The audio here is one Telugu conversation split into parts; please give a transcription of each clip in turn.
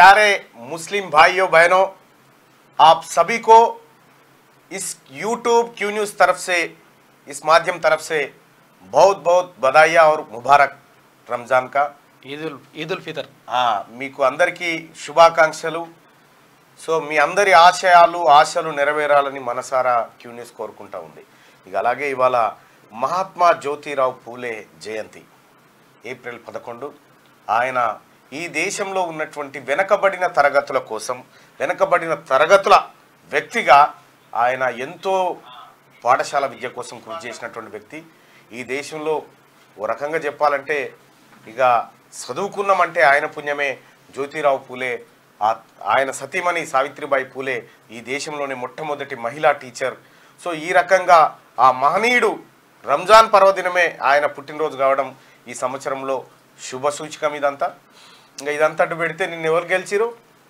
प्यारे मुस्लिम भाइयों बहनों आप सभी को इस YouTube क्यू न्यूज़ तरफ से इस माध्यम तरफ से बहुत बहुत बधाइयाँ और मुबारक రంజాన్ కా ఈదుల్ ఈదుల్ ఫితర్ ఆ, మీకు అందరికీ శుభాకాంక్షలు సో మీ అందరి ఆశయాలు ఆశలు నెరవేరాలని మనసారా క్యూ న్యూస్ కోరుకుంటా ఉంది ఇక అలాగే ఇవాళ మహాత్మా జ్యోతిరావు పూలే జయంతి ఏప్రిల్ పదకొండు ఆయన ఈ దేశంలో ఉన్నటువంటి వెనకబడిన తరగతుల కోసం వెనకబడిన తరగతుల వ్యక్తిగా ఆయన ఎంతో పాఠశాల విద్య కోసం కృషి చేసినటువంటి వ్యక్తి ఈ దేశంలో ఓ రకంగా చెప్పాలంటే ఇక చదువుకున్నామంటే ఆయన పుణ్యమే జ్యోతిరావు పూలే ఆ- ఆయన సతీమణి సావిత్రిబాయి పూలే ఈ దేశంలోని మొట్టమొదటి మహిళా టీచర్ సో ఈ రకంగా ఆ మహనీయుడు రంజాన్ పర్వదినమే ఆయన పుట్టినరోజు కావడం ఈ సంవత్సరంలో శుభ సూచకం ఇదంతా ఇంకా ఇదంతా అటు పెడితే నిన్న ఎవరు గెలిచిరు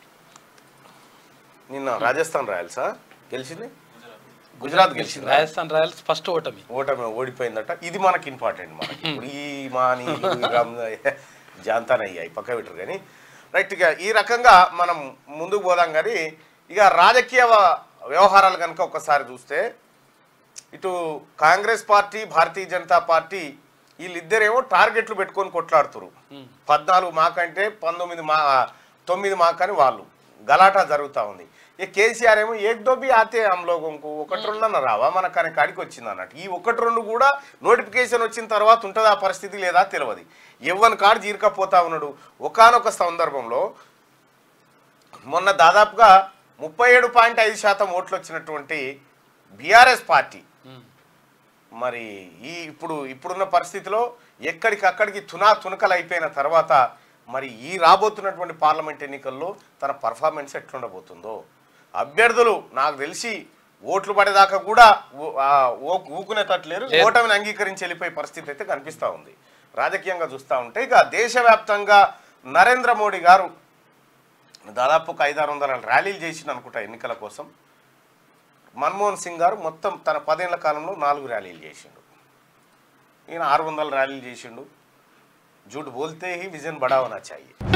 నిన్న రాజస్థాన్ రాయల్సా గెలిచింది గుజరాత్ గెలిచింది రాజస్థాన్ రాయల్స్ ఫస్ట్ ఓటమి ఓటమి ఓడిపోయిందట ఇది మనకి ఇంపార్టెంట్ మనకి ఇప్పుడు ఈ మాని ఈ రమ్- జాంతానయ్యాయి పక్క పెట్టరు కానీ రైట్ ఇక ఈ రకంగా మనం ముందుకు పోదాం కానీ ఇక రాజకీయ వ- వ్యవహారాలు కనుక ఒకసారి చూస్తే ఇటు కాంగ్రెస్ పార్టీ భారతీయ జనతా పార్టీ వీళ్ళిద్దరేమో టార్గెట్లు పెట్టుకొని కొట్లాడుతురు పద్నాలుగు మాకంటే పంతొమ్మిది మా తొమ్మిది మాకని వాళ్ళు గలాటా జరుగుతూ ఉంది ఇక కేసీఆర్ ఏమో ఏక్ దోబి ఆతే అమ్లోకంకు ఒకటి రెండు అన్న రావా మన కానీ కాడికి వచ్చింది అన్నట్టు ఈ ఒకటి రెండు కూడా నోటిఫికేషన్ వచ్చిన తర్వాత ఉంటుంది ఆ పరిస్థితి లేదా తెలియదు ఎవ్వని కాడు జీరకపోతా ఉన్నాడు ఒకానొక సందర్భంలో మొన్న దాదాపుగా ముప్పై ఏడు పాయింట్ ఐదు శాతం ఓట్లు వచ్చినటువంటి బీఆర్ఎస్ పార్టీ మరి ఈ ఇప్పుడు ఇప్పుడున్న పరిస్థితిలో ఎక్కడికక్కడికి తునా తునకలు అయిపోయిన తర్వాత మరి ఈ రాబోతున్నటువంటి పార్లమెంట్ ఎన్నికల్లో తన పర్ఫార్మెన్స్ ఎట్లుండబోతుందో అభ్యర్థులు నాకు తెలిసి ఓట్లు పడేదాకా కూడా ఊ- ఆ ఊ- ఊకునేటట్లేరు లేదు. ఓటమిని అంగీకరించి వెళ్ళిపోయే పరిస్థితి అయితే కనిపిస్తూ ఉంది రాజకీయంగా చూస్తూ ఉంటే ఇక దేశవ్యాప్తంగా నరేంద్ర మోడీ గారు దాదాపు ఒక ఐదారు వందల ర్యాలీలు చేసిండు అనుకుంటా ఎన్నికల కోసం మన్మోహన్ సింగ్ గారు మొత్తం తన పదేళ్ల కాలంలో నాలుగు ర్యాలీలు చేసిండు ఈయన ఆరు వందల ర్యాలీలు చేసిండు జూట్ బోల్తే హీ విజన్ బడావనా చాయి